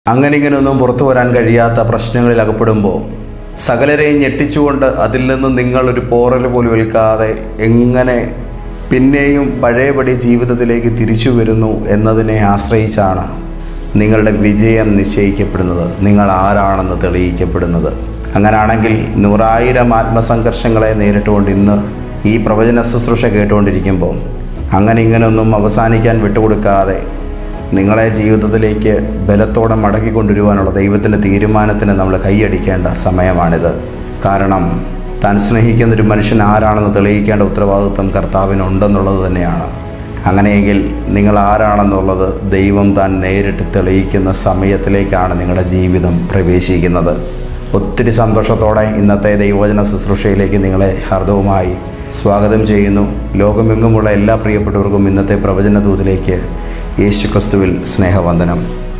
അങ്ങനെ ഇങ്ങനെയൊന്നും പുറത്തു വരാൻ കഴിയാത്ത പ്രശ്നങ്ങളിൽ അകപ്പെടുമ്പോൾ സകലരെയും ഞെട്ടിച്ചുകൊണ്ട് അതിൽ നിന്ന് നിങ്ങളൊരു പോറൽ പോലും ഏൽക്കാതെ എങ്ങനെ പിന്നെയും പഴയപടി ജീവിതത്തിലേക്ക് തിരിച്ചു വരുന്നു എന്നതിനെ ആശ്രയിച്ചാണ് നിങ്ങളുടെ വിജയം നിശ്ചയിക്കപ്പെടുന്നത് നിങ്ങൾ ആരാണെന്ന് തെളിയിക്കപ്പെടുന്നത് അങ്ങനാണെങ്കിൽ നൂറായിരം ആത്മസംഘർഷങ്ങളെ നേരിട്ടുകൊണ്ട് ഇന്ന് ഈ പ്രവചന ശുശ്രൂഷ കേട്ടുകൊണ്ടിരിക്കുമ്പോൾ അങ്ങനെ ഇങ്ങനെയൊന്നും അവസാനിക്കാൻ വിട്ടുകൊടുക്കാതെ നിങ്ങളെ ജീവിതത്തിലേക്ക് ബലത്തോടെ മടക്കി കൊണ്ടുവരുവാനുള്ള ദൈവത്തിൻ്റെ തീരുമാനത്തിന് നമ്മൾ കൈയടിക്കേണ്ട സമയമാണിത് കാരണം താൻ സ്നേഹിക്കുന്ന ഒരു മനുഷ്യൻ ആരാണെന്ന് തെളിയിക്കേണ്ട ഉത്തരവാദിത്വം കർത്താവിനുണ്ടെന്നുള്ളത് തന്നെയാണ് അങ്ങനെയെങ്കിൽ നിങ്ങൾ ആരാണെന്നുള്ളത് ദൈവം താൻ നേരിട്ട് തെളിയിക്കുന്ന സമയത്തിലേക്കാണ് നിങ്ങളുടെ ജീവിതം പ്രവേശിക്കുന്നത് ഒത്തിരി സന്തോഷത്തോടെ ഇന്നത്തെ ദൈവവചന ശുശ്രൂഷയിലേക്ക് നിങ്ങളെ ഹർദവുമായി സ്വാഗതം ചെയ്യുന്നു ലോകമെങ്ങുമുള്ള എല്ലാ പ്രിയപ്പെട്ടവർക്കും ഇന്നത്തെ പ്രവചന ദൂതിലേക്ക് യേശു ക്രിസ്തുവിൽ സ്നേഹവന്ദനം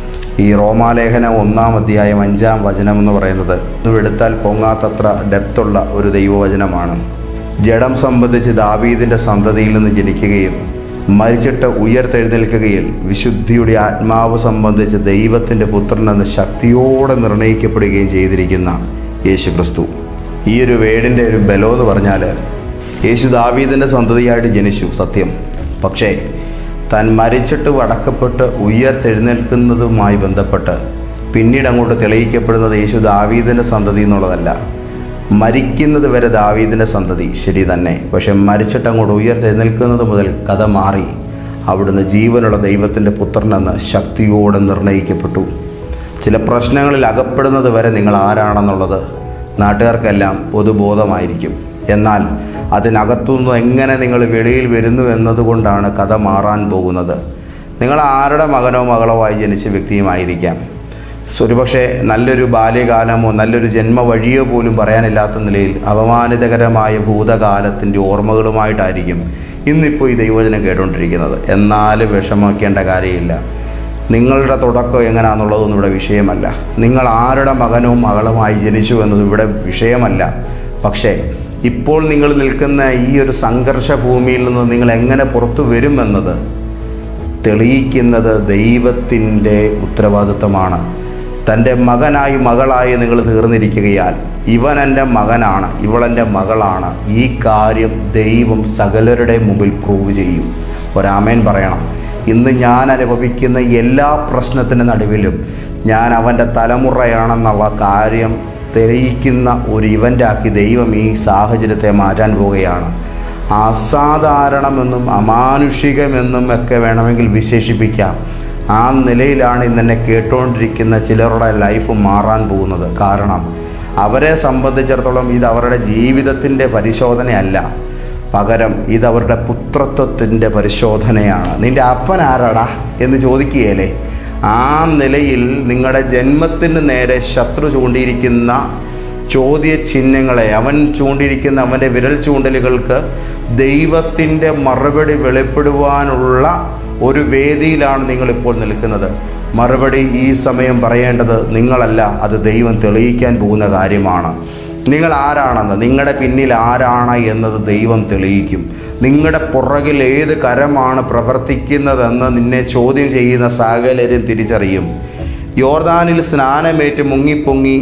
ഈ റോമാലേഖനം ഒന്നാം അധ്യായം അഞ്ചാം വചനം എന്ന് പറയുന്നത് ഇത് എടുത്താൽ പൊങ്ങാത്തത്ര ഡെപ്തുള്ള ഒരു ദൈവവചനമാണ് ജഡം സംബന്ധിച്ച് ദാവീദിൻ്റെ സന്തതിയിൽ നിന്ന് ജനിക്കുകയും മരിച്ചിട്ട് ഉയർത്തെഴുന്നേൽക്കുകയിൽ വിശുദ്ധിയുടെ ആത്മാവ് സംബന്ധിച്ച് ദൈവത്തിൻ്റെ പുത്രനെന്ന് ശക്തിയോടെ നിർണയിക്കപ്പെടുകയും ചെയ്തിരിക്കുന്ന യേശു ക്രിസ്തു ഈ ഒരു വേടിൻ്റെ ഒരു ബലം എന്ന് പറഞ്ഞാൽ യേശു ദാവീദിൻ്റെ സന്തതിയായിട്ട് ജനിച്ചു സത്യം പക്ഷേ താൻ മരിച്ചിട്ട് വടക്കപ്പെട്ട് ഉയർത്തെഴുന്നേൽക്കുന്നതുമായി ബന്ധപ്പെട്ട് പിന്നീട് അങ്ങോട്ട് തെളിയിക്കപ്പെടുന്നത് യേശു ദാവീദിൻ്റെ സന്തതി എന്നുള്ളതല്ല മരിക്കുന്നത് വരെ ദാവീദിൻ്റെ സന്തതി ശരി തന്നെ പക്ഷെ മരിച്ചിട്ട് അങ്ങോട്ട് ഉയർത്തെഴുന്നേൽക്കുന്നത് മുതൽ കഥ മാറി അവിടുന്ന് ജീവനുള്ള ദൈവത്തിൻ്റെ പുത്രനെന്ന് ശക്തിയോടെ നിർണയിക്കപ്പെട്ടു ചില പ്രശ്നങ്ങളിൽ അകപ്പെടുന്നത് വരെ നിങ്ങൾ ആരാണെന്നുള്ളത് നാട്ടുകാർക്കെല്ലാം പൊതുബോധമായിരിക്കും എന്നാൽ അതിനകത്തുനിന്ന് എങ്ങനെ നിങ്ങൾ വെളിയിൽ വരുന്നു എന്നതുകൊണ്ടാണ് കഥ മാറാൻ പോകുന്നത് നിങ്ങൾ ആരുടെ മകനോ മകളോ ആയി ജനിച്ച വ്യക്തിയുമായിരിക്കാം ഒരുപക്ഷെ നല്ലൊരു ബാല്യകാലമോ നല്ലൊരു ജന്മ വഴിയോ പോലും പറയാനില്ലാത്ത നിലയിൽ അപമാനിതകരമായ ഭൂതകാലത്തിൻ്റെ ഓർമ്മകളുമായിട്ടായിരിക്കും ഇന്നിപ്പോൾ ഈ ദൈവവചനം കേട്ടുകൊണ്ടിരിക്കുന്നത് എന്നാലും വിഷമിക്കേണ്ട കാര്യമില്ല നിങ്ങളുടെ തുടക്കം എങ്ങനെയാണെന്നുള്ളതൊന്നും ഇവിടെ വിഷയമല്ല നിങ്ങൾ ആരുടെ മകനോ മകളുമായി ജനിച്ചു എന്നത് ഇവിടെ വിഷയമല്ല പക്ഷേ ഇപ്പോൾ നിങ്ങൾ നിൽക്കുന്ന ഈ ഒരു സംഘർഷ ഭൂമിയിൽ നിന്ന് നിങ്ങൾ എങ്ങനെ പുറത്തു വരുമെന്നത് തെളിയിക്കുന്നത് ദൈവത്തിൻ്റെ ഉത്തരവാദിത്തമാണ് തൻ്റെ മകനായി മകളായി നിങ്ങൾ തീർന്നിരിക്കുകയാൽ ഇവൻ എൻ്റെ മകനാണ് ഇവളെൻ്റെ മകളാണ് ഈ കാര്യം ദൈവം സകലരുടെ മുമ്പിൽ പ്രൂവ് ചെയ്യും ഒരാമേൻ പറയണം ഇന്ന് ഞാൻ അനുഭവിക്കുന്ന എല്ലാ പ്രശ്നത്തിൻ്റെ നടുവിലും ഞാൻ അവൻ്റെ തലമുറയാണെന്നുള്ള കാര്യം തെളിയിക്കുന്ന ഒരു ഇവൻ്റാക്കി ദൈവം ഈ സാഹചര്യത്തെ മാറ്റാൻ പോവുകയാണ് അസാധാരണമെന്നും അമാനുഷികമെന്നും ഒക്കെ വേണമെങ്കിൽ വിശേഷിപ്പിക്കാം ആ നിലയിലാണ് ഇന്നെന്നെ കേട്ടുകൊണ്ടിരിക്കുന്ന ചിലരുടെ ലൈഫ് മാറാൻ പോകുന്നത് കാരണം അവരെ സംബന്ധിച്ചിടത്തോളം ഇത് അവരുടെ ജീവിതത്തിൻ്റെ പരിശോധനയല്ല പകരം ഇത് അവരുടെ പുത്രത്വത്തിൻ്റെ പരിശോധനയാണ് നിന്റെ അപ്പൻ ആരാടാ എന്ന് ചോദിക്കുകയല്ലേ ആ നിലയിൽ നിങ്ങളുടെ ജന്മത്തിന് നേരെ ശത്രു ചൂണ്ടിയിരിക്കുന്ന ചോദ്യ ചിഹ്നങ്ങളെ അവൻ ചൂണ്ടിയിരിക്കുന്ന അവൻ്റെ വിരൽ ചൂണ്ടലുകൾക്ക് ദൈവത്തിൻ്റെ മറുപടി വെളിപ്പെടുവാനുള്ള ഒരു വേദിയിലാണ് നിങ്ങളിപ്പോൾ നിൽക്കുന്നത് മറുപടി ഈ സമയം പറയേണ്ടത് നിങ്ങളല്ല അത് ദൈവം തെളിയിക്കാൻ പോകുന്ന കാര്യമാണ് നിങ്ങൾ ആരാണെന്ന് നിങ്ങളുടെ പിന്നിൽ ആരാണ് എന്നത് ദൈവം തെളിയിക്കും നിങ്ങളുടെ പുറകിൽ ഏത് കരമാണ് പ്രവർത്തിക്കുന്നതെന്ന് നിന്നെ ചോദ്യം ചെയ്യുന്ന സകലരും തിരിച്ചറിയും യോർദാനിൽ സ്നാനമേറ്റ് മുങ്ങിപ്പൊങ്ങി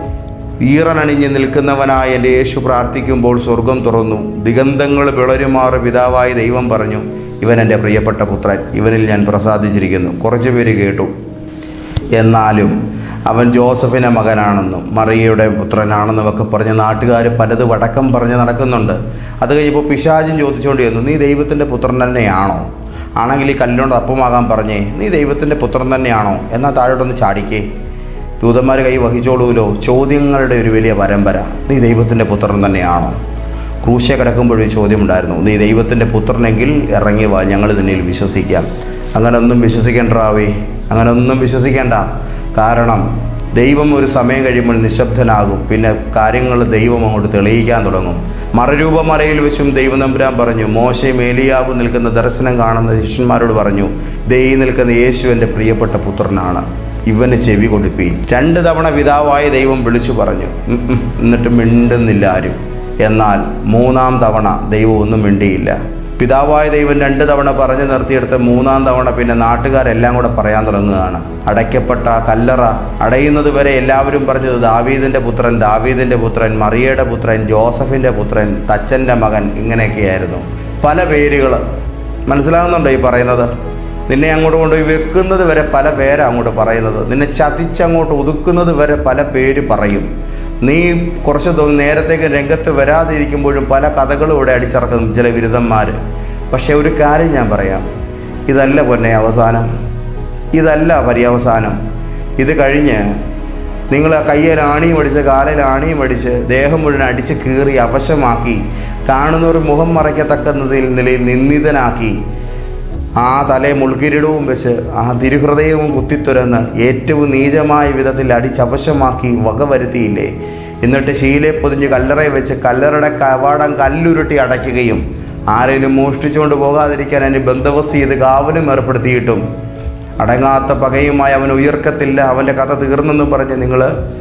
ഈറനണിഞ്ഞ് നിൽക്കുന്നവനായ എൻ്റെ യേശു പ്രാർത്ഥിക്കുമ്പോൾ സ്വർഗം തുറന്നു ദിഗന്ധങ്ങൾ വിളരുമാറ് പിതാവായ ദൈവം പറഞ്ഞു ഇവൻ എൻ്റെ പ്രിയപ്പെട്ട പുത്രൻ ഇവനിൽ ഞാൻ പ്രസാദിച്ചിരിക്കുന്നു കുറച്ചു പേര് കേട്ടു എന്നാലും അവൻ ജോസഫിൻ്റെ മകനാണെന്നും മറിയയുടെ പുത്രനാണെന്നും ഒക്കെ പറഞ്ഞ് നാട്ടുകാർ പലത് വടക്കം പറഞ്ഞ് നടക്കുന്നുണ്ട് അത് കഴിഞ്ഞപ്പോൾ പിശാചും ചോദിച്ചുകൊണ്ട് ചെന്നു നീ ദൈവത്തിൻ്റെ പുത്രൻ തന്നെയാണോ ആണെങ്കിൽ ഈ കല്ലുകൊണ്ട് അപ്പമാകാൻ പറഞ്ഞേ നീ ദൈവത്തിൻ്റെ പുത്രൻ തന്നെയാണോ എന്നാൽ താഴോട്ടൊന്ന് ചാടിക്കേ ദൂതന്മാർ കൈ വഹിച്ചോളൂലോ ചോദ്യങ്ങളുടെ ഒരു വലിയ പരമ്പര നീ ദൈവത്തിൻ്റെ പുത്രൻ തന്നെയാണോ ക്രൂശ കിടക്കുമ്പോഴൊരു ചോദ്യമുണ്ടായിരുന്നു നീ ദൈവത്തിൻ്റെ പുത്രനെങ്കിൽ ഇറങ്ങി വാ ഞങ്ങൾ നിന്നിൽ വിശ്വസിക്കാം അങ്ങനെ ഒന്നും വിശ്വസിക്കേണ്ടാവേ അങ്ങനെ ഒന്നും വിശ്വസിക്കേണ്ട കാരണം ദൈവം ഒരു സമയം കഴിയുമ്പോൾ നിശബ്ദനാകും പിന്നെ കാര്യങ്ങൾ ദൈവം അങ്ങോട്ട് തെളിയിക്കാൻ തുടങ്ങും മറരൂപമലയിൽ വെച്ചും ദൈവം നമ്പുരാൻ പറഞ്ഞു മോശയും ഏലിയാവ് നിൽക്കുന്ന ദർശനം കാണുന്ന ശിഷ്യന്മാരോട് പറഞ്ഞു ദൈ നിൽക്കുന്ന യേശു എൻ്റെ പ്രിയപ്പെട്ട പുത്രനാണ് ഇവന് ചെവി കൊടുപ്പീൻ രണ്ട് തവണ പിതാവായ ദൈവം വിളിച്ചു പറഞ്ഞു ഉം ഉം, എന്നിട്ട് മിണ്ടുന്നില്ല ആരും എന്നാൽ മൂന്നാം തവണ ദൈവം ഒന്നും മിണ്ടിയില്ല പിതാവായ ദൈവം രണ്ട് തവണ പറഞ്ഞു നിർത്തിയെടുത്ത് മൂന്നാം തവണ പിന്നെ നാട്ടുകാരെല്ലാം കൂടെ പറയാൻ തുടങ്ങുകയാണ് അടയ്ക്കപ്പെട്ട ആ കല്ലറ അടയുന്നത് വരെ എല്ലാവരും പറഞ്ഞത് ദാവീദിന്റെ പുത്രൻ ദാവീദിന്റെ പുത്രൻ മറിയയുടെ പുത്രൻ ജോസഫിന്റെ പുത്രൻ തച്ചന്റെ മകൻ ഇങ്ങനെയൊക്കെയായിരുന്നു പല പേരുകൾ മനസ്സിലാകുന്നുണ്ടോ ഈ പറയുന്നത് നിന്നെ അങ്ങോട്ട് കൊണ്ടുപോയി വെക്കുന്നത് വരെ പല പേരാ അങ്ങോട്ട് പറയുന്നത് നിന്നെ ചതിച്ചങ്ങോട്ട് ഒതുക്കുന്നത് വരെ പല പേര് പറയും നീ കുറച്ച് ദിവ- നേരത്തേക്ക് രംഗത്ത് വരാതിരിക്കുമ്പോഴും പല കഥകളും ഇവിടെ അടിച്ചിറക്കും ചില ബിരുദന്മാർ പക്ഷെ ഒരു കാര്യം ഞാൻ പറയാം ഇതല്ല പൊന്നെ അവസാനം ഇതല്ല പര്യവസാനം ഇത് കഴിഞ്ഞ് നിങ്ങൾ കയ്യിൽ ആണിയും അടിച്ച് കാലിൽ ആണിയും അടിച്ച് ദേഹം മുഴുവൻ അടിച്ച് കീറി അവശമാക്കി കാണുന്നവർ മുഖം മറയ്ക്കത്തക്ക നിലയിൽ നിലയിൽ നിന്ദിതനാക്കി ആ തലയെ മുൾക്കിരീടവും വെച്ച് ആ തിരുഹൃദയവും കുത്തിത്തുരന്ന് ഏറ്റവും നീചമായ വിധത്തിൽ അടിച്ചവശമാക്കി വകവരുത്തിയില്ലേ എന്നിട്ട് ശീലെ പൊതിഞ്ഞ് കല്ലറയെ വെച്ച് കല്ലറയുടെ കവാടം കല്ലുരുട്ടി അടയ്ക്കുകയും ആരെങ്കിലും മോഷ്ടിച്ചുകൊണ്ട് പോകാതിരിക്കാൻ അതിന് ബന്ദോബസ്ത് ചെയ്ത് കാവലും ഏർപ്പെടുത്തിയിട്ടും അടങ്ങാത്ത പകയുമായി അവൻ ഉയർക്കത്തില്ല അവൻ്റെ കഥ തീർന്നെന്നും പറഞ്ഞ് നിങ്ങൾ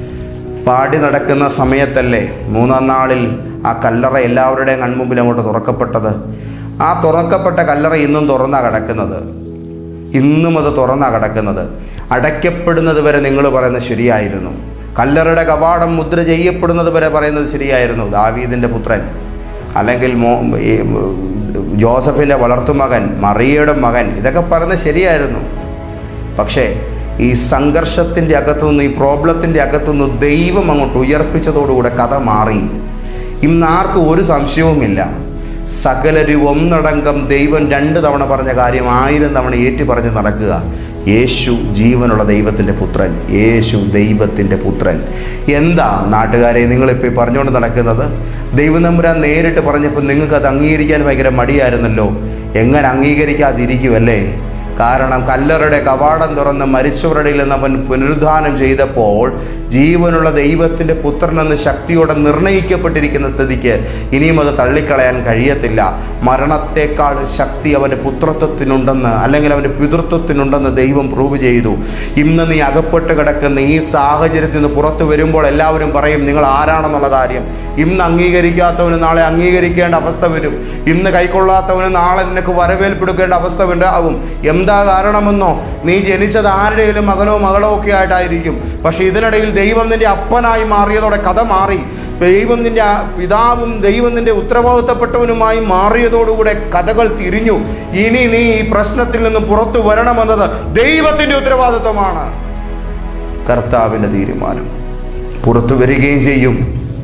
പാടി നടക്കുന്ന സമയത്തല്ലേ മൂന്നാം നാളിൽ ആ കല്ലറ എല്ലാവരുടെയും കൺമുമ്പിൽ അങ്ങോട്ട് തുറക്കപ്പെട്ടത് ആ തുറക്കപ്പെട്ട കല്ലറ ഇന്നും തുറന്നാ കിടക്കുന്നത് ഇന്നും അത് തുറന്നാ കിടക്കുന്നത് അടയ്ക്കപ്പെടുന്നത് വരെ നിങ്ങൾ പറയുന്നത് ശരിയായിരുന്നു കല്ലറയുടെ കവാടം മുദ്ര ചെയ്യപ്പെടുന്നത് വരെ പറയുന്നത് ശരിയായിരുന്നു ദാവീദിൻ്റെ പുത്രൻ അല്ലെങ്കിൽ മോ ഈ ജോസഫിൻ്റെ വളർത്തുമകൻ മറിയയുടെ മകൻ ഇതൊക്കെ പറയുന്നത് ശരിയായിരുന്നു പക്ഷേ ഈ സംഘർഷത്തിൻ്റെ അകത്തുനിന്ന് ഈ പ്രോബ്ലത്തിൻ്റെ അകത്തുനിന്ന് ദൈവം അങ്ങോട്ട് ഉയർപ്പിച്ചതോടുകൂടെ കഥ മാറി ഇന്ന് ആർക്കും ഒരു സംശയവുമില്ല സകലരും ഒന്നടങ്കം ദൈവം രണ്ട് തവണ പറഞ്ഞ കാര്യം ആയിരം തവണ ഏറ്റു പറഞ്ഞ് നടക്കുക യേശു ജീവനുള്ള ദൈവത്തിൻ്റെ പുത്രൻ യേശു ദൈവത്തിൻ്റെ പുത്രൻ എന്താ നാട്ടുകാരെ നിങ്ങളിപ്പോൾ ഈ പറഞ്ഞുകൊണ്ട് നടക്കുന്നത് ദൈവം നമ്പുരാൻ നേരിട്ട് പറഞ്ഞപ്പോൾ നിങ്ങൾക്ക് അത് അംഗീകരിക്കാൻ ഭയങ്കര മടിയായിരുന്നല്ലോ എങ്ങനെ അംഗീകരിക്കാതിരിക്കുമല്ലേ കാരണം കല്ലറയുടെ കവാടം തുറന്ന് മരിച്ചവരുടെ ഇടയിൽ നിന്ന് അവൻ പുനരുദ്ധാനം ചെയ്തപ്പോൾ ജീവനുള്ള ദൈവത്തിൻ്റെ പുത്രനെന്ന് ശക്തിയോടെ നിർണയിക്കപ്പെട്ടിരിക്കുന്ന സ്ഥിതിക്ക് ഇനിയും അത് തള്ളിക്കളയാൻ കഴിയത്തില്ല മരണത്തെക്കാൾ ശക്തി അവൻ്റെ പുത്രത്വത്തിനുണ്ടെന്ന് അല്ലെങ്കിൽ അവൻ്റെ പിതൃത്വത്തിനുണ്ടെന്ന് ദൈവം പ്രൂവ് ചെയ്തു ഇന്ന് നീ അകപ്പെട്ട് കിടക്കുന്ന ഈ സാഹചര്യത്തിൽ നിന്ന് പുറത്തു വരുമ്പോൾ എല്ലാവരും പറയും നിങ്ങൾ ആരാണെന്നുള്ള കാര്യം ഇന്ന് അംഗീകരിക്കാത്തവന് നാളെ അംഗീകരിക്കേണ്ട അവസ്ഥ വരും ഇന്ന് കൈക്കൊള്ളാത്തവന് നാളെ നിനക്ക് വരവേൽപ്പെടുക്കേണ്ട അവസ്ഥ ഉണ്ടാകും എന്താ കാരണമെന്നോ നീ ജനിച്ചത് ആരുടെയും മകനോ മകളോ ഒക്കെ ആയിട്ടായിരിക്കും പക്ഷെ ഇതിനിടയിൽ ദൈവം നിന്റെ അപ്പനായി മാറിയതോടെ കഥ മാറി ദൈവം നിന്റെ ആ പിതാവും ദൈവം നിന്റെ ഉത്തരവാദിത്തപ്പെട്ടവനുമായി മാറിയതോടുകൂടെ കഥകൾ തിരിഞ്ഞു ഇനി നീ ഈ പ്രശ്നത്തിൽ നിന്ന് പുറത്തു വരണമെന്നത് ദൈവത്തിന്റെ ഉത്തരവാദിത്വമാണ് കർത്താവിൻ്റെ തീരുമാനം പുറത്തു വരികയും ചെയ്യും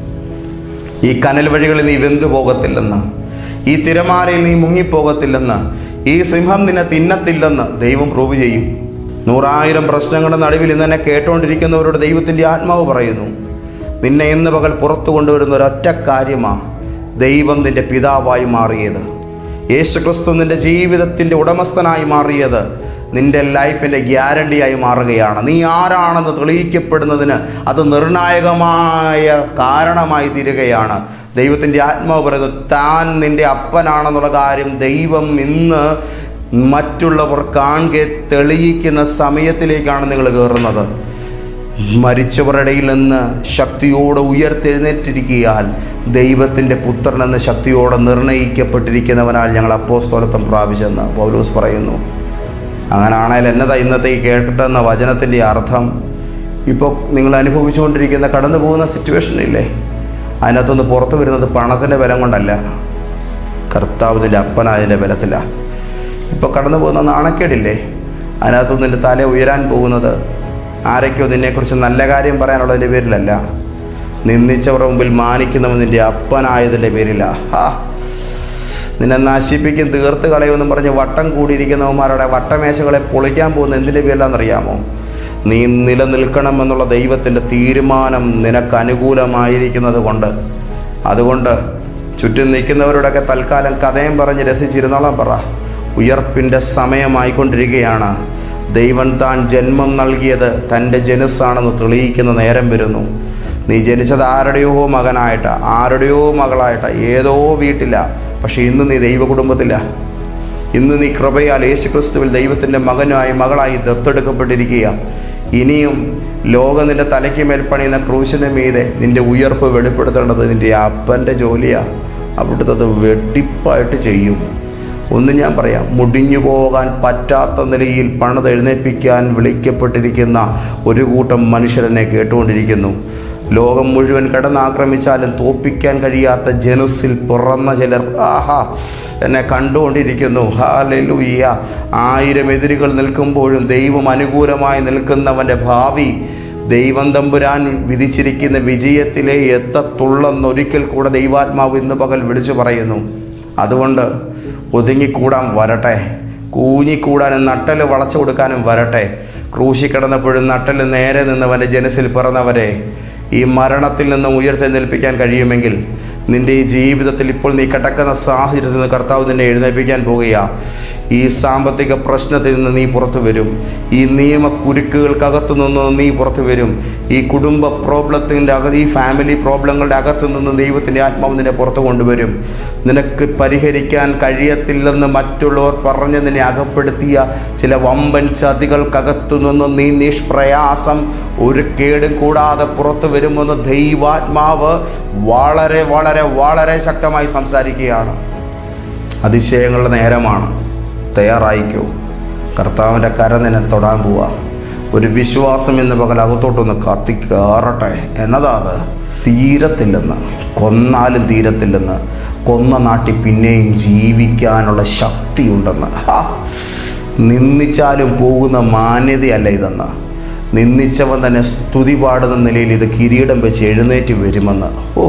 ഈ കനൽ വഴികളിൽ നീ വെന്തു പോകത്തില്ലെന്ന് ഈ തിരമാലയിൽ നീ മുങ്ങിപ്പോകത്തില്ലെന്ന് ഈ സിംഹം നിന്നെ തിന്നത്തില്ലെന്ന് ദൈവം പ്രൂവ് ചെയ്യും നൂറായിരം പ്രശ്നങ്ങളുടെ നടുവിൽ ഇന്ന് എന്നെ കേട്ടുകൊണ്ടിരിക്കുന്നവരോട് ദൈവത്തിൻ്റെ ആത്മാവ് പറയുന്നു നിന്നെ ഇന്ന് പകൽ പുറത്തു കൊണ്ടുവരുന്ന ഒരൊറ്റ കാര്യമാണ് ദൈവം നിന്റെ പിതാവായി മാറിയത് യേശുക്രിസ്തു നിന്റെ ജീവിതത്തിൻ്റെ ഉടമസ്ഥനായി മാറിയത് നിന്റെ ലൈഫിൻ്റെ ഗ്യാരണ്ടിയായി മാറുകയാണ് നീ ആരാണെന്ന് തെളിയിക്കപ്പെടുന്നതിന് അത് നിർണായകമായ കാരണമായി തീരുകയാണ് ദൈവത്തിൻ്റെ ആത്മാവ് പറയുന്നു താൻ നിന്റെ അപ്പനാണെന്നുള്ള കാര്യം ദൈവം ഇന്ന് മറ്റുള്ളവർ കാണുക തെളിയിക്കുന്ന സമയത്തിലേക്കാണ് നിങ്ങൾ കയറുന്നത് മരിച്ചവരുടെ ഇടയിൽ നിന്ന് ശക്തിയോടെ ഉയർത്തെഴുന്നേറ്റിരിക്കിയാൽ ദൈവത്തിൻ്റെ പുത്രനെന്ന് ശക്തിയോടെ നിർണയിക്കപ്പെട്ടിരിക്കുന്നവനാൽ ഞങ്ങൾ അപ്പോസ്തോലത്വം പ്രാപിച്ചെന്ന് പൗലോസ് പറയുന്നു അങ്ങനാണെങ്കിൽ എന്നതാ ഇന്നത്തെ ഈ കേൾക്കട്ടെ എന്ന വചനത്തിൻ്റെ അർത്ഥം ഇപ്പോൾ നിങ്ങൾ അനുഭവിച്ചുകൊണ്ടിരിക്കുന്ന കടന്നു പോകുന്ന സിറ്റുവേഷനില്ലേ അതിനകത്തുനിന്ന് പുറത്തു വരുന്നത് പണത്തിൻ്റെ ബലം കൊണ്ടല്ല കർത്താവിൻ്റെ അപ്പനായതിൻ്റെ ബലത്തിലാണ് ഇപ്പോൾ കടന്നു പോകുന്ന നാണക്കേടില്ലേ അതിനകത്തു നിന്റെ തല ഉയരാൻ പോകുന്നത് ആരൊക്കെയോ നിന്നെക്കുറിച്ച് നല്ല കാര്യം പറയാനുള്ളതിൻ്റെ പേരിലല്ല നിന്ദിച്ചവരുടെ മുമ്പിൽ മാനിക്കുന്നവൻ നിന്റെ അപ്പനായതിൻ്റെ പേരില ഹാ നിന്നെ നശിപ്പിക്കും തീർത്ത് കളയുമെന്നും പറഞ്ഞ് വട്ടം കൂടിയിരിക്കുന്നവന്മാരുടെ വട്ടമേശകളെ പൊളിക്കാൻ പോകുന്ന എന്തിൻ്റെ പേരിലാണെന്നറിയാമോ നീ നിലനിൽക്കണമെന്നുള്ള ദൈവത്തിൻ്റെ തീരുമാനം നിനക്ക് അനുകൂലമായിരിക്കുന്നത് കൊണ്ട് അതുകൊണ്ട് ചുറ്റും നിൽക്കുന്നവരോടൊക്കെ തൽക്കാലം കഥയും പറഞ്ഞ് രസിച്ചിരുന്നോളാം പറ ഉയർപ്പിൻ്റെ സമയമായിക്കൊണ്ടിരിക്കുകയാണ് ദൈവം താൻ ജന്മം നൽകിയത് തൻ്റെ ജനുസാണെന്ന് തെളിയിക്കുന്ന നേരം വരുന്നു നീ ജനിച്ചത് ആരുടെയോ മകനായിട്ട് ആരുടെയോ മകളായിട്ട് ഏതോ വീട്ടില പക്ഷെ ഇന്ന് നീ ദൈവ കുടുംബത്തില ഇന്ന് നീ കൃപയാൽ യേശുക്രിസ്തുവിൽ ദൈവത്തിൻ്റെ മകനായി മകളായി ദത്തെടുക്കപ്പെട്ടിരിക്കുക ഇനിയും ലോകം നിന്റെ തലയ്ക്ക് മേൽ പണിയുന്ന ക്രൂശിന് മീതെ നിന്റെ ഉയർപ്പ് വെളിപ്പെടുത്തേണ്ടത് നിന്റെ അപ്പൻ്റെ ജോലിയാ അവിടുത്തെ അത് വെട്ടിപ്പായിട്ട് ചെയ്യും ഒന്ന് ഞാൻ പറയാം മുടിഞ്ഞു പോകാൻ പറ്റാത്ത നിലയിൽ പണിതെഴുന്നേൽപ്പിക്കാൻ വിളിക്കപ്പെട്ടിരിക്കുന്ന ഒരു കൂട്ടം മനുഷ്യരെന്നെ കേട്ടുകൊണ്ടിരിക്കുന്നു ലോകം മുഴുവൻ കടന്നാക്രമിച്ചാലും തോപ്പിക്കാൻ കഴിയാത്ത ജനസിൽ പിറന്ന ചിലർ ആഹാ എന്നെ കണ്ടുകൊണ്ടിരിക്കുന്നു ഹാലൂയ്യ ആയിരം എതിരുകൾ നിൽക്കുമ്പോഴും ദൈവം അനുകൂലമായി നിൽക്കുന്നവൻ്റെ ഭാവി ദൈവം തമ്പുരാൻ വിധിച്ചിരിക്കുന്ന വിജയത്തിലെ എത്തത്തുള്ളെന്നൊരിക്കൽ കൂടെ ദൈവാത്മാവ് ഇന്ന് പകൽ വിളിച്ചു പറയുന്നു അതുകൊണ്ട് ഒതുങ്ങിക്കൂടാൻ വരട്ടെ കൂഞ്ഞിക്കൂടാനും നട്ടല് വളച്ചു കൊടുക്കാനും വരട്ടെ ക്രൂശി കിടന്നപ്പോഴും നട്ടല് നേരെ നിന്നവൻ്റെ ജനസിൽ പിറന്നവരെ ഈ മരണത്തിൽ നിന്നും ഉയർത്തെഴുന്നേൽപ്പിക്കാൻ കഴിയുമെങ്കിൽ നിന്റെ ഈ ജീവിതത്തിൽ ഇപ്പോൾ നീ കിടക്കുന്ന സാഹചര്യത്തിൽ നിന്ന് കർത്താവ് നിന്നെ എഴുന്നേൽപ്പിക്കാൻ പോകുക ഈ സാമ്പത്തിക പ്രശ്നത്തിൽ നിന്ന് നീ പുറത്തു വരും ഈ നിയമ കുരുക്കുകൾക്കകത്തു നിന്ന് നീ പുറത്തു വരും ഈ കുടുംബ പ്രോബ്ലത്തിൻ്റെ അകത്ത് ഈ ഫാമിലി പ്രോബ്ലങ്ങളുടെ അകത്തു നിന്ന് ദൈവത്തിൻ്റെ ആത്മാവ് നിന്നെ പുറത്തു കൊണ്ടുവരും നിനക്ക് പരിഹരിക്കാൻ കഴിയത്തില്ലെന്ന് മറ്റുള്ളവർ പറഞ്ഞ് നിന്നെ അകപ്പെടുത്തിയ ചില വമ്പൻ ചതികൾക്കകത്തു നിന്ന് നീ നിഷ്പ്രയാസം ഒരു കേടും കൂടാതെ പുറത്തു വരുമെന്ന് ദൈവാത്മാവ് വളരെ വളരെ വളരെ ശക്തമായി സംസാരിക്കുകയാണ് അതിശയങ്ങളുടെ നേരമാണ് തയ്യാറായിക്കോ കർത്താവിൻ്റെ കര നിന്നെ തൊടാൻ പോവാ ഒരു വിശ്വാസം എന്ന പകൽ അകത്തോട്ടൊന്ന് കത്തിക്കേറട്ടെ എന്നതാ അത് തീരത്തില്ലെന്ന് കൊന്നാലും തീരത്തില്ലെന്ന് കൊന്ന നാട്ടിൽ പിന്നെയും ജീവിക്കാനുള്ള ശക്തിയുണ്ടെന്ന് ഹാ നിന്ദിച്ചാലും പോകുന്ന മാന്യതയല്ല ഇതെന്ന് നിന്ദിച്ചവൻ തന്നെ സ്തുതി പാടുന്ന നിലയിൽ ഇത് കിരീടം വെച്ച് എഴുന്നേറ്റ് വരുമെന്ന് ഓ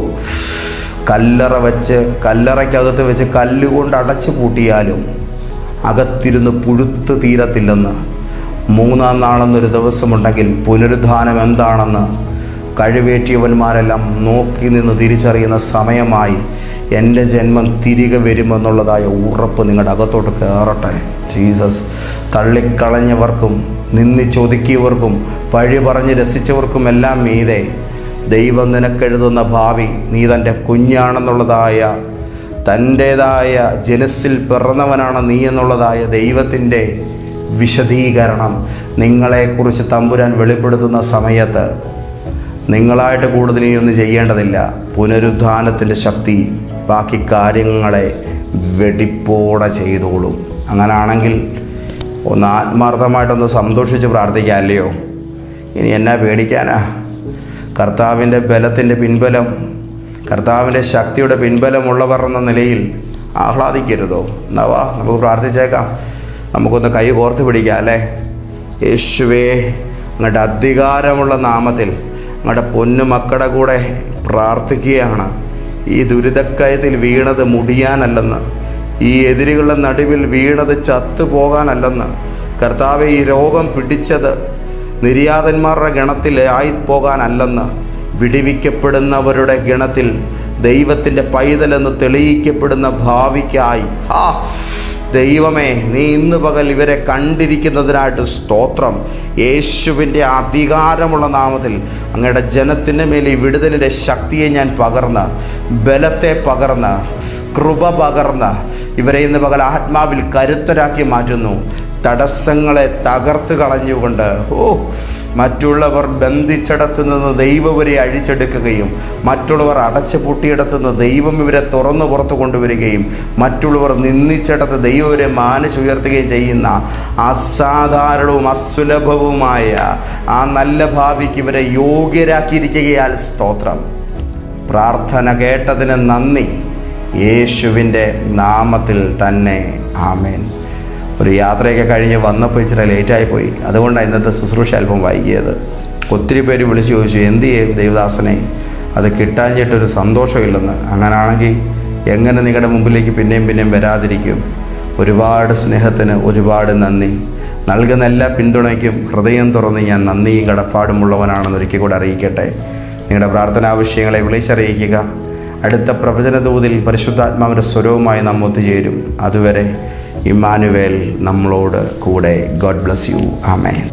കല്ലറ വെച്ച് കല്ലറയ്ക്കകത്ത് വെച്ച് കല്ലുകൊണ്ട് അടച്ചു പൂട്ടിയാലും അകത്തിരുന്ന് പുഴുത്ത് തീരത്തില്ലെന്ന് മൂന്നാം നാളെന്നൊരു ദിവസമുണ്ടെങ്കിൽ പുനരുദ്ധാനം എന്താണെന്ന് കഴിവേറ്റിയവന്മാരെല്ലാം നോക്കി നിന്ന് തിരിച്ചറിയുന്ന സമയമായി എൻ്റെ ജന്മം തിരികെ വരുമെന്നുള്ളതായ ഉറപ്പ് നിങ്ങളുടെ അകത്തോട്ട് കയറട്ടെ ജീസസ് തള്ളിക്കളഞ്ഞവർക്കും നിന്നിച്ചൊതുക്കിയവർക്കും പഴി പറഞ്ഞ് രസിച്ചവർക്കും എല്ലാം മീതെ ദൈവം നിനക്കെഴുതുന്ന ഭാവി നീ തൻ്റെ കുഞ്ഞാണെന്നുള്ളതായ തൻ്റേതായ ജനസിൽ പിറന്നവനാണ് നീ എന്നുള്ളതായ ദൈവത്തിൻ്റെ വിശദീകരണം നിങ്ങളെക്കുറിച്ച് തമ്പുരാൻ വെളിപ്പെടുത്തുന്ന സമയത്ത് നിങ്ങളായിട്ട് കൂടുതൽ ഇനിയൊന്നും ചെയ്യേണ്ടതില്ല പുനരുദ്ധാനത്തിൻ്റെ ശക്തി ബാക്കി കാര്യങ്ങളെ വെടിപ്പോടെ ചെയ്തോളും അങ്ങനാണെങ്കിൽ ഒന്ന് ആത്മാർത്ഥമായിട്ടൊന്ന് സന്തോഷിച്ച് പ്രാർത്ഥിക്കാമല്ലയോ ഇനി എന്നാ പേടിക്കാനാ കർത്താവിൻ്റെ ബലത്തിൻ്റെ പിൻബലം കർത്താവിൻ്റെ ശക്തിയുടെ പിൻബലമുള്ളവർ എന്ന നിലയിൽ ആഹ്ലാദിക്കരുതോ എന്നാ വാ നമുക്ക് പ്രാർത്ഥിച്ചേക്കാം നമുക്കൊന്ന് കൈ കോർത്ത് പിടിക്കാം അല്ലേ യേശുവേ അങ്ങയുടെ അധികാരമുള്ള നാമത്തിൽ അങ്ങയുടെ പൊന്നു മക്കളുടെ കൂടെ പ്രാർത്ഥിക്കുകയാണ് ഈ ദുരിതക്കയത്തിൽ വീണത് മുടിയാനല്ലെന്ന് ഈ എതിരുകളുടെ നടുവിൽ വീണത് ചത്തു പോകാനല്ലെന്ന് കർത്താവെ ഈ രോഗം പിടിച്ചത് നിര്യാതന്മാരുടെ ഗണത്തിൽ ആയിപ്പോകാനല്ലെന്ന് വിടിവിക്കപ്പെടുന്നവരുടെ ഗണത്തിൽ ദൈവത്തിൻ്റെ പൈതലെന്ന് തെളിയിക്കപ്പെടുന്ന ഭാവിക്കായി ഹാ ദൈവമേ നീ ഇന്ന് പകൽ ഇവരെ കണ്ടിരിക്കുന്നതിനായിട്ട് സ്തോത്രം യേശുവിൻ്റെ അധികാരമുള്ള നാമത്തിൽ അങ്ങയുടെ ജനത്തിൻ്റെ മേൽ ഈ വിടുതലിൻ്റെ ശക്തിയെ ഞാൻ പകർന്ന് ബലത്തെ പകർന്ന് കൃപ പകർന്ന് ഇവരെ ഇന്ന് പകൽ ആത്മാവിൽ കരുത്തരാക്കി മാറ്റുന്നു തടസ്സങ്ങളെ തകർത്ത് കളഞ്ഞുകൊണ്ട് ഓ മറ്റുള്ളവർ ബന്ധിച്ചിടത്തു നിന്ന് ദൈവം ഇവരെ അഴിച്ചെടുക്കുകയും മറ്റുള്ളവർ അടച്ചു പൂട്ടിയിടത്തു നിന്ന് ദൈവം ഇവരെ തുറന്നു പുറത്തു കൊണ്ടുവരികയും മറ്റുള്ളവർ നിന്ദിച്ചിടത്ത് ദൈവം ഇവരെ മാനിച്ചുയർത്തുകയും ചെയ്യുന്ന അസാധാരണവും അസുലഭവുമായ ആ നല്ല ഭാവിക്ക് ഇവരെ യോഗ്യരാക്കിയിരിക്കുകയാൽ സ്തോത്രം പ്രാർത്ഥന കേട്ടതിന് നന്ദി യേശുവിൻ്റെ നാമത്തിൽ തന്നെ ആമേൻ ഒരു യാത്രയൊക്കെ കഴിഞ്ഞ് വന്നപ്പോൾ ഇച്ചിരി ലേറ്റായി പോയി അതുകൊണ്ടാണ് ഇന്നത്തെ ശുശ്രൂഷ അല്പം വൈകിയത് ഒത്തിരി പേര് വിളിച്ചു ചോദിച്ചു എന്ത് ചെയ്യും ദേവദാസനെ അത് കിട്ടാഞ്ഞിട്ടൊരു സന്തോഷമില്ലെന്ന് അങ്ങനാണെങ്കിൽ എങ്ങനെ നിങ്ങളുടെ മുമ്പിലേക്ക് പിന്നെയും പിന്നെയും വരാതിരിക്കും ഒരുപാട് സ്നേഹത്തിന് ഒരുപാട് നന്ദി നൽകുന്ന എല്ലാ പിന്തുണയ്ക്കും ഹൃദയം തുറന്ന് ഞാൻ നന്ദിയും കടപ്പാടുമുള്ളവനാണെന്ന് ഒരിക്കൽ കൂടെ അറിയിക്കട്ടെ നിങ്ങളുടെ പ്രാർത്ഥനാവിഷയങ്ങളെ വിളിച്ചറിയിക്കുക അടുത്ത പ്രവചന തോതിൽ പരിശുദ്ധാത്മാവിൻ്റെ സ്വരവുമായി നാം ഒത്തുചേരും അതുവരെ ഇമ്മാനുവേൽ നമ്മളോട് കൂടെ ഗോഡ് ബ്ലസ് യു ആമേൻ